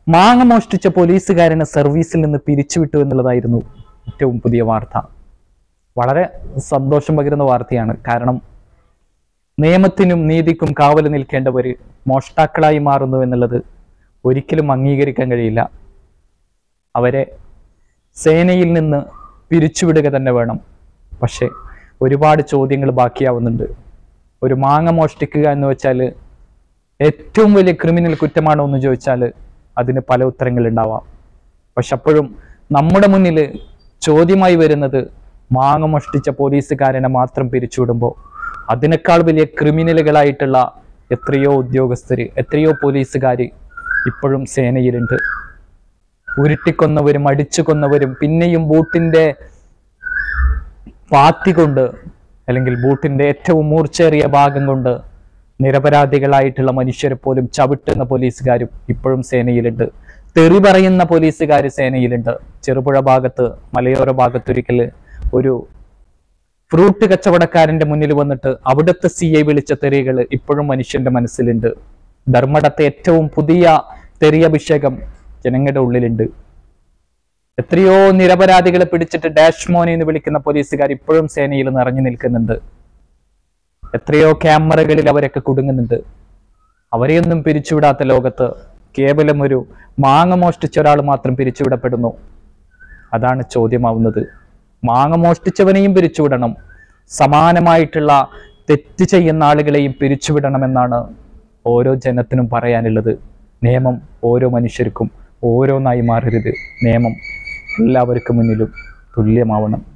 മാങ്ങ മോഷ്ടിച്ച പോലീസുകാരനെ സർവീസിൽ നിന്ന് പിരിച്ചുവിട്ടു എന്നുള്ളതായിരുന്നു ഏറ്റവും പുതിയ വാർത്ത വളരെ സന്തോഷം പകരുന്ന വാർത്തയാണ് കാരണം നിയമത്തിനും നീതിക്കും കാവൽ നിൽക്കേണ്ടവർ മോഷ്ടാക്കളായി മാറുന്നു എന്നുള്ളത് ഒരിക്കലും അംഗീകരിക്കാൻ കഴിയില്ല അവരെ സേനയിൽ നിന്ന് പിരിച്ചുവിടുക തന്നെ വേണം പക്ഷെ ഒരുപാട് ചോദ്യങ്ങൾ ബാക്കിയാവുന്നുണ്ട് ഒരു മാങ്ങ മോഷ്ടിക്കുക എന്ന് വെച്ചാൽ ഏറ്റവും വലിയ ക്രിമിനൽ കുറ്റമാണോ എന്ന് ചോദിച്ചാൽ അതിന് പല ഉത്തരങ്ങൾ ഉണ്ടാവാം പക്ഷെ അപ്പോഴും നമ്മുടെ മുന്നിൽ ചോദ്യമായി വരുന്നത് മാങ്ങ മോഷ്ടിച്ച പോലീസുകാരനെ മാത്രം പിരിച്ചുവിടുമ്പോൾ അതിനേക്കാൾ വലിയ ക്രിമിനലുകളായിട്ടുള്ള എത്രയോ ഉദ്യോഗസ്ഥര് എത്രയോ പോലീസുകാർ ഇപ്പോഴും സേനയിലുണ്ട് ഉരുട്ടിക്കൊന്നവരും അടിച്ചു കൊന്നവരും പിന്നെയും ബൂട്ടിന്റെ പാത്തി കൊണ്ട് അല്ലെങ്കിൽ ബൂട്ടിന്റെ ഏറ്റവും മൂർച്ചേറിയ ഭാഗം കൊണ്ട് നിരപരാധികളായിട്ടുള്ള മനുഷ്യരെ പോലും ചവിട്ടുന്ന പോലീസുകാരും ഇപ്പോഴും സേനയിലുണ്ട് തെറി പറയുന്ന പോലീസുകാർ സേനയിലുണ്ട് ചെറുപുഴ ഭാഗത്ത് മലയോര ഭാഗത്തൊരിക്കൽ ഒരു ഫ്രൂട്ട് കച്ചവടക്കാരന്റെ മുന്നിൽ വന്നിട്ട് അവിടുത്തെ സി ഐ വിളിച്ച തെറികൾ ഇപ്പോഴും മനുഷ്യന്റെ മനസ്സിലുണ്ട് ധർമ്മടത്തെ ഏറ്റവും പുതിയ തെറിയഭിഷേകം ജനങ്ങളുടെ ഉള്ളിലുണ്ട് എത്രയോ നിരപരാധികളെ പിടിച്ചിട്ട് ഡാഷ് മോനെ എന്ന് വിളിക്കുന്ന പോലീസുകാർ ഇപ്പോഴും സേനയിൽ നിറഞ്ഞു നിൽക്കുന്നുണ്ട് എത്രയോ ക്യാമറകളിൽ അവരൊക്കെ കുടുങ്ങുന്നുണ്ട് അവരെയൊന്നും പിരിച്ചുവിടാത്ത ലോകത്ത് കേവലം ഒരു മാങ്ങ മോഷ്ടിച്ച ഒരാൾ മാത്രം പിരിച്ചുവിടപ്പെടുന്നു അതാണ് ചോദ്യമാവുന്നത് മാങ്ങ മോഷ്ടിച്ചവനെയും പിരിച്ചുവിടണം സമാനമായിട്ടുള്ള തെറ്റ് ചെയ്യുന്ന ആളുകളെയും പിരിച്ചുവിടണമെന്നാണ് ഓരോ ജനത്തിനും പറയാനുള്ളത് നിയമം ഓരോ മനുഷ്യർക്കും ഓരോന്നായി മാറരുത് നിയമം എല്ലാവർക്കും മുന്നിലും തുല്യമാവണം